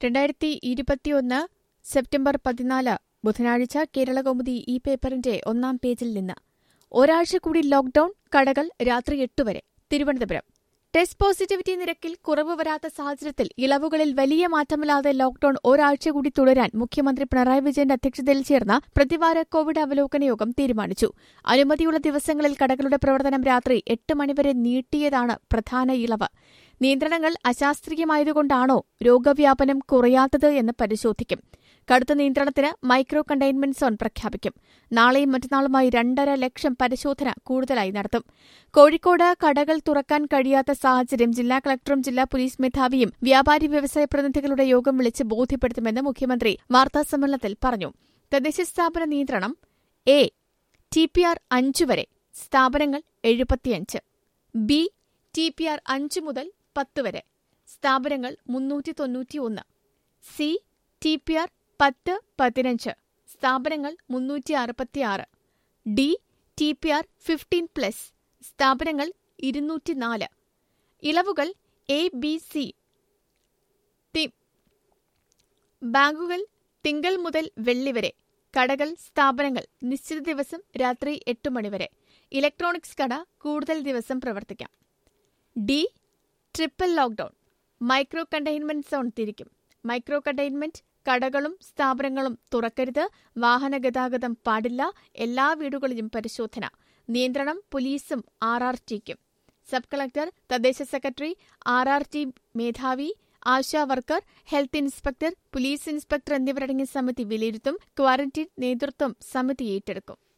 രണ്ടായിരത്തി ഇരുപത്തിയൊന്ന് സെപ്റ്റംബർ പതിനാല് ബുധനാഴ്ച കേരളകൗമുദി ഈ പേപ്പറിന്റെ ഒന്നാം പേജിൽ നിന്ന് ഒരാഴ്ച കൂടി ലോക്ഡൌൺ കടകൾ രാത്രി എട്ട് വരെ തിരുവനന്തപുരം ടെസ്റ്റ് പോസിറ്റിവിറ്റി നിരക്കിൽ കുറവ് വരാത്ത സാഹചര്യത്തിൽ ഇളവുകളിൽ വലിയ മാറ്റമില്ലാതെ ലോക്ഡൌൺ ഒരാഴ്ച കൂടി തുടരാൻ മുഖ്യമന്ത്രി പിണറായി വിജയന്റെ അധ്യക്ഷതയിൽ ചേർന്ന പ്രതിവാര കോവിഡ് അവലോകന യോഗം തീരുമാനിച്ചു അനുമതിയുള്ള ദിവസങ്ങളിൽ കടകളുടെ പ്രവർത്തനം രാത്രി എട്ട് മണിവരെ നീട്ടിയതാണ് പ്രധാന ഇളവ് നിയന്ത്രണങ്ങൾ അശാസ്ത്രീയമായതുകൊണ്ടാണോ രോഗവ്യാപനം കുറയാത്തത് എന്ന് പരിശോധിക്കും കടുത്ത നിയന്ത്രണത്തിന് മൈക്രോ കണ്ടെയ്ൻമെന്റ് സോൺ പ്രഖ്യാപിക്കും നാളെയും മറ്റന്നാളുമായി രണ്ടര ലക്ഷം പരിശോധന കൂടുതലായി നടത്തും കോഴിക്കോട് കടകൾ തുറക്കാൻ കഴിയാത്ത സാഹചര്യം ജില്ലാ കളക്ടറും ജില്ലാ പോലീസ് മേധാവിയും വ്യാപാരി വ്യവസായ പ്രതിനിധികളുടെ യോഗം വിളിച്ച് ബോധ്യപ്പെടുത്തുമെന്ന് മുഖ്യമന്ത്രി വാർത്താസമ്മേളനത്തിൽ പറഞ്ഞു തദ്ദേശ സ്ഥാപന നിയന്ത്രണം എ ടി പി ആർ അഞ്ച് വരെ സ്ഥാപനങ്ങൾ എഴുപത്തിയഞ്ച് ബി ടി പി ആർ അഞ്ച് മുതൽ പത്ത് വരെ സ്ഥാപനങ്ങൾ മുന്നൂറ്റി തൊണ്ണൂറ്റിയൊന്ന് സി ടി പി ആർ പത്ത് പതിനഞ്ച് സ്ഥാപനങ്ങൾ മുന്നൂറ്റി അറുപത്തിയാറ് D T P R fifteen plus സ്ഥാപനങ്ങൾ ഇരുന്നൂറ്റിനാല് ഇളവുകൾ എ ബി സി ബാങ്കുകൾ തിങ്കൾ മുതൽ വെള്ളി വരെ കടകൾ സ്ഥാപനങ്ങൾ നിശ്ചിത ദിവസം രാത്രി എട്ട് മണിവരെ ഇലക്ട്രോണിക്സ് കട കൂടുതൽ ദിവസം പ്രവർത്തിക്കാം D triple lockdown micro containment zone തിരിക്കും മൈക്രോ കണ്ടെയ്ൻമെന്റ് കടകളും സ്ഥാപനങ്ങളും തുറക്കരുത് വാഹന ഗതാഗതം പാടില്ല എല്ലാ വീടുകളിലും പരിശോധന നിയന്ത്രണം പോലീസും ആർ ആർ ടിക്കും സബ് കളക്ടർ തദ്ദേശ സെക്രട്ടറി ആർ ആർ ടി മേധാവി Asha worker health inspector police inspector എന്നിവരടങ്ങിയ സമിതി വിലയിരുത്തും ക്വാറന്റീൻ നേതൃത്വം സമിതി ഏറ്റെടുക്കും